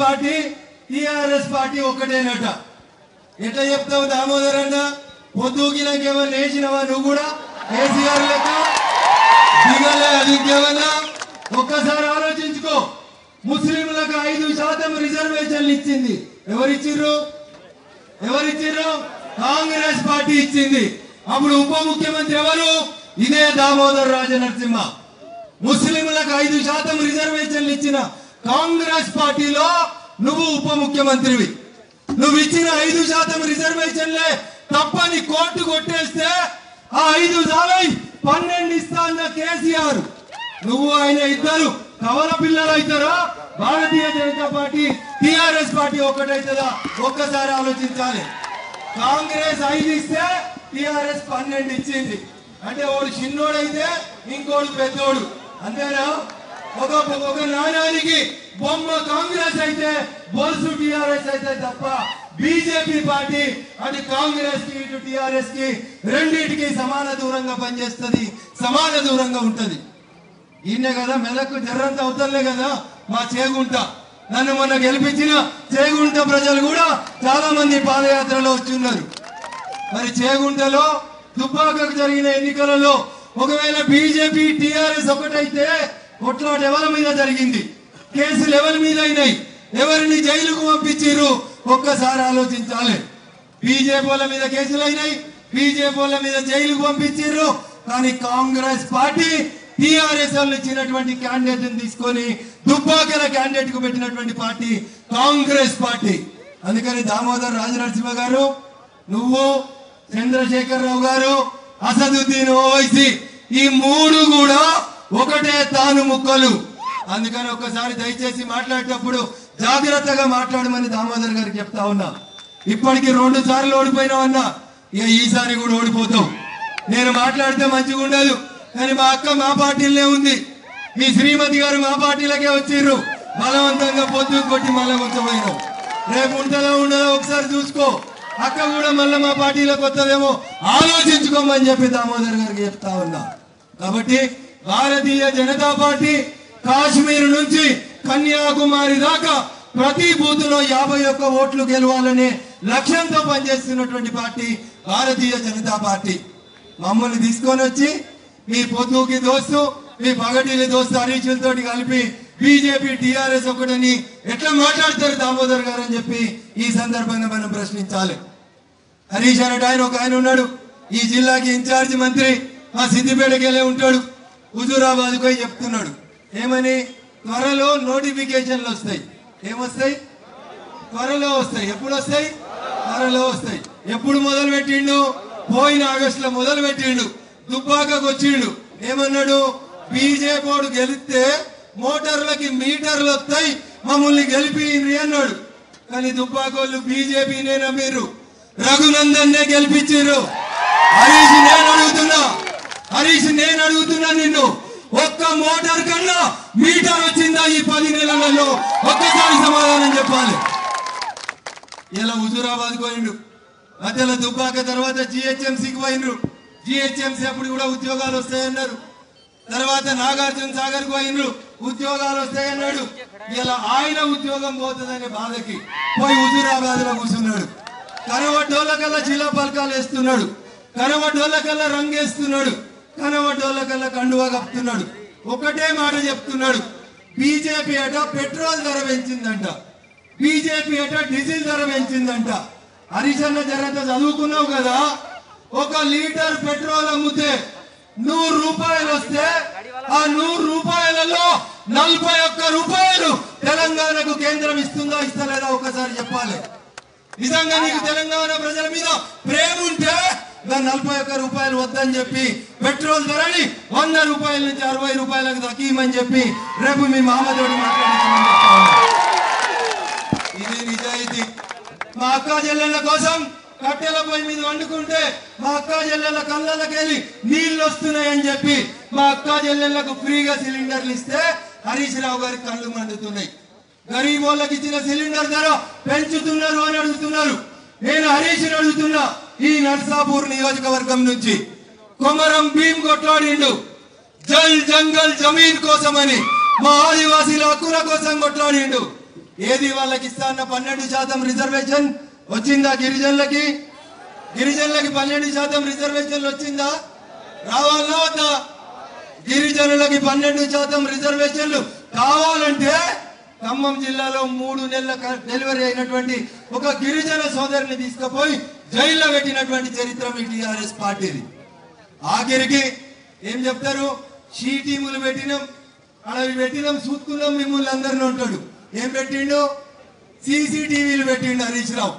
party TRS party ఒకటేనట ఎట్లా చెప్తావు దామోదర్ అన్న పొద్దుకి నాకేమన్నా వేసినవా నువ్వు కూడా కేసీఆర్ లెక్క దిగలే అది ఇంకేమన్నా ఒక్కసారి ఆలోచించుకో ముస్లింలకు ఐదు శాతం రిజర్వేషన్లు ఇచ్చింది ఎవరిచ్చిర్రు ఎవరిచ్చిర్రు కాంగ్రెస్ పార్టీ ఇచ్చింది అప్పుడు ఉప ముఖ్యమంత్రి ఎవరు ఇదే దామోదర్ రాజనరసింహ ముస్లింలకు ఐదు శాతం రిజర్వేషన్లు ఇచ్చిన కాంగ్రెస్ పార్టీలో నువ్వు ఉప ముఖ్యమంత్రివి నువ్వు ఇచ్చిన ఐదు శాతం రిజర్వేషన్లే తప్పని కోర్టు కొట్టేస్తే ఆ ఐదు సాలై పన్నెండు ఇస్తా అన్న కేసీఆర్ నువ్వు ఆయన ఇద్దరు కవల పిల్లలు అవుతారా భారతీయ జనతా పార్టీ టిఆర్ఎస్ పార్టీ ఒక్కటైతుందా ఒక్కసారి ఆలోచించాలి కాంగ్రెస్ ఐదు ఇస్తే టిఆర్ఎస్ పన్నెండు ఇచ్చింది అంటే వాడు చిన్నోడైతే ఇంకోడు పెద్దోడు అంతేనా ఒక ఒక నాణానికి బొమ్మ కాంగ్రెస్ అయితే బొలుసు టిఆర్ఎస్ అయితే తప్ప బీజేపీ పార్టీ అటు కాంగ్రెస్ కి ఇటు టిఆర్ఎస్ కి రెండింటికి సమాన దూరంగా పనిచేస్తుంది సమాన దూరంగా ఉంటది ఈయనే కదా మెదకు జర్రంత అవుతలే కదా మా చేగుంట నన్ను మొన్న గెలిపించిన చేగుంట ప్రజలు కూడా చాలా మంది పాదయాత్రలో వచ్చున్నారు మరి చేగుంటలో దుబ్బాకకు జరిగిన ఎన్నికలలో ఒకవేళ బీజేపీ టిఆర్ఎస్ ఒకటైతే కొట్లాట ఎవరి మీద జరిగింది కేసులు ఎవరి మీద అయినాయి ఎవరిని జైలుకు పంపించారు ఒక్కసారి ఆలోచించాలి బీజేపీ వాళ్ళ మీద కేసులు అయినాయి బీజేపీ వాళ్ళ మీద జైలుకు పంపించారు కానీ కాంగ్రెస్ పార్టీ టిఆర్ఎస్ వాళ్ళు ఇచ్చినటువంటి క్యాండిడేట్ తీసుకొని దుబ్బాకల క్యాండిడేట్ కు పెట్టినటువంటి పార్టీ కాంగ్రెస్ పార్టీ అందుకని దామోదర్ రాజనరసింహ గారు నువ్వు చంద్రశేఖర్ రావు గారు అసదుద్దీన్ ఓవైసీ ఈ మూడు కూడా ఒకటే తాను ముక్కలు అందుకని ఒక్కసారి దయచేసి మాట్లాడేటప్పుడు జాగ్రత్తగా మాట్లాడమని దామోదర్ గారికి చెప్తా ఉన్నా ఇప్పటికి రెండు సార్లు ఓడిపోయినావన్నా ఇక ఈసారి కూడా ఓడిపోతావు నేను మాట్లాడితే మంచిగా ఉండదు కానీ మా అక్క మా పార్టీలోనే ఉంది మీ శ్రీమతి గారు మా పార్టీలకే వచ్చిర్రు బలవంతంగా పొద్దు కొట్టి మళ్ళీ ఉంచబోయినావు రేపు ఉంటుందో ఉండదో ఒకసారి చూసుకో అక్క కూడా మళ్ళీ మా పార్టీలోకి వస్తుందేమో ఆలోచించుకోమని చెప్పి దామోదర్ గారికి చెప్తా ఉన్నా కాబట్టి భారతీయ జనతా పార్టీ కాశ్మీర్ నుంచి కన్యాకుమారి దాకా ప్రతి బూత్ లో యాభై ఒక్క ఓట్లు గెలవాలనే లక్ష్యంతో పనిచేస్తున్నటువంటి పార్టీ భారతీయ జనతా పార్టీ మమ్మల్ని తీసుకొని వచ్చి మీ పొద్దుకి దోస్తు మీ పగటిని దోస్తు హరీషులతో కలిపి బీజేపీ టిఆర్ఎస్ ఒకటని ఎట్లా మాట్లాడతారు దామోదర్ గారు అని చెప్పి ఈ సందర్భంగా మనం ప్రశ్నించాలి హరీష్ అనేట ఆయన ఒక ఆయన ఉన్నాడు ఈ జిల్లాకి ఇన్ఛార్జ్ మంత్రి మా సిద్దిపేటకి వెళ్ళే ఉంటాడు హుజూరాబాద్ పోయి చెప్తున్నాడు ఏమని త్వరలో నోటిఫికేషన్లు వస్తాయి ఏమొస్తాయి త్వరలో వస్తాయి ఎప్పుడు వస్తాయి త్వరలో వస్తాయి ఎప్పుడు మొదలు పెట్టిండు పోయిన ఆగస్టు లో మొదలు పెట్టిండు దుబ్బాకకు వచ్చిండు ఏమన్నాడు బీజేపీ గెలిస్తే మోటార్లకి మీటర్లు వస్తాయి మమ్మల్ని గెలిపి అన్నాడు కానీ దుబ్బాకోళ్ళు బీజేపీనే నమ్మిర్రు రఘునందన్ నే గెలిపించారు హరీష్ నేను అడుగుతున్నా హరీష్ నేను అడుగుతున్నా నిన్ను ఒక్క మోటార్ కన్నా మీటర్ వచ్చిందా ఈ పది నెలలలో ఒక్కసారి సమాధానం చెప్పాలి ఇలా హుజూరాబాద్ పోయిండు మధ్యలో దుబ్బాక తర్వాత జిహెచ్ఎంసీకి పోయినరు జిహెచ్ఎంసీ అప్పుడు కూడా ఉద్యోగాలు వస్తాయన్నారు తర్వాత నాగార్జున సాగర్ పోయినరు ఉద్యోగాలు వస్తాయన్నాడు ఇలా ఆయన ఉద్యోగం పోతుందనే బాధకి పోయి హుజూరాబాద్ లో కూర్చున్నాడు కనవడ్డోళ్ళకల్లా చిల్ల పలకాలు వేస్తున్నాడు కనవడ్డోళ్ళకల్లా రంగేస్తున్నాడు కనవడ్డోళ్ళకల్లా కండువా కప్పుతున్నాడు ఒకటే మాట చెప్తున్నాడు బీజేపీ అట పెట్రోల్ ధర పెంచిందంట బీజేపీ అట డీజిల్ ధర పెంచిందంట హరిశన్న జరంత చదువుకున్నావు కదా ఒక లీటర్ పెట్రోల్ అమ్మితే నూరు రూపాయలు వస్తే ఆ నూరు రూపాయలలో నలభై ఒక్క రూపాయలు తెలంగాణకు కేంద్రం ఇస్తుందా ఇస్తలేదా ఒకసారి చెప్పాలి నిజంగా నీకు తెలంగాణ ప్రజల మీద ప్రేమ ఉంటే దాని నలభై ఒక్క రూపాయలు వద్దని చెప్పి పెట్రోల్ ధరని వంద రూపాయల నుంచి అరవై రూపాయలకు దక్కీమని చెప్పి రేపు మీ మామతోటి మాట్లాడుతున్నాను ఇది నిజాయితీ మా అక్క చెల్లెళ్ళ కోసం కట్టెల పొయ్యి మీద వండుకుంటే మా అక్క చెల్లెళ్ళ కళ్ళకి వెళ్ళి నీళ్లు వస్తున్నాయని చెప్పి మా అక్క చెల్లెళ్ళకు ఫ్రీగా సిలిండర్లు ఇస్తే హరీష్ రావు గారికి కళ్ళు మండుతున్నాయి గరీబ్ వాళ్ళకి ఇచ్చిన సిలిండర్ ధర పెంచుతున్నారు అని అడుగుతున్నారు నేను హరీష్ అడుగుతున్నా ఈ నర్సాపూర్ నియోజకవర్గం నుంచి కొమరం భీమ్ కొట్లాడిండు జల్ జంగల్ జమీన్ కోసమని మా ఆదివాసీల హక్కుల కోసం కొట్లాడిండు ఏది వాళ్ళకి ఇస్తా అన్న పన్నెండు శాతం రిజర్వేషన్ వచ్చిందా గిరిజనులకి గిరిజనులకి పన్నెండు శాతం రిజర్వేషన్ వచ్చిందా రావాలా వద్దా గిరిజనులకి పన్నెండు శాతం రిజర్వేషన్లు కావాలంటే ఖమ్మం జిల్లాలో మూడు నెలల క- డెలివరీ అయినటువంటి ఒక గిరిజన సోదరిని తీసుకుపోయి జైల్లో పెట్టినటువంటి చరిత్ర మీ టిఆర్ఎస్ పార్టీది ఆఖరికి ఏం చెప్తారు షీ టీములు పెట్టినాం అడవి పెట్టినాం చూసుకున్నాం మిమ్మల్ని అందరిని ఉంటాడు ఏం పెట్టిండు సీసీటీవీలు పెట్టిండు హరీష్ రావు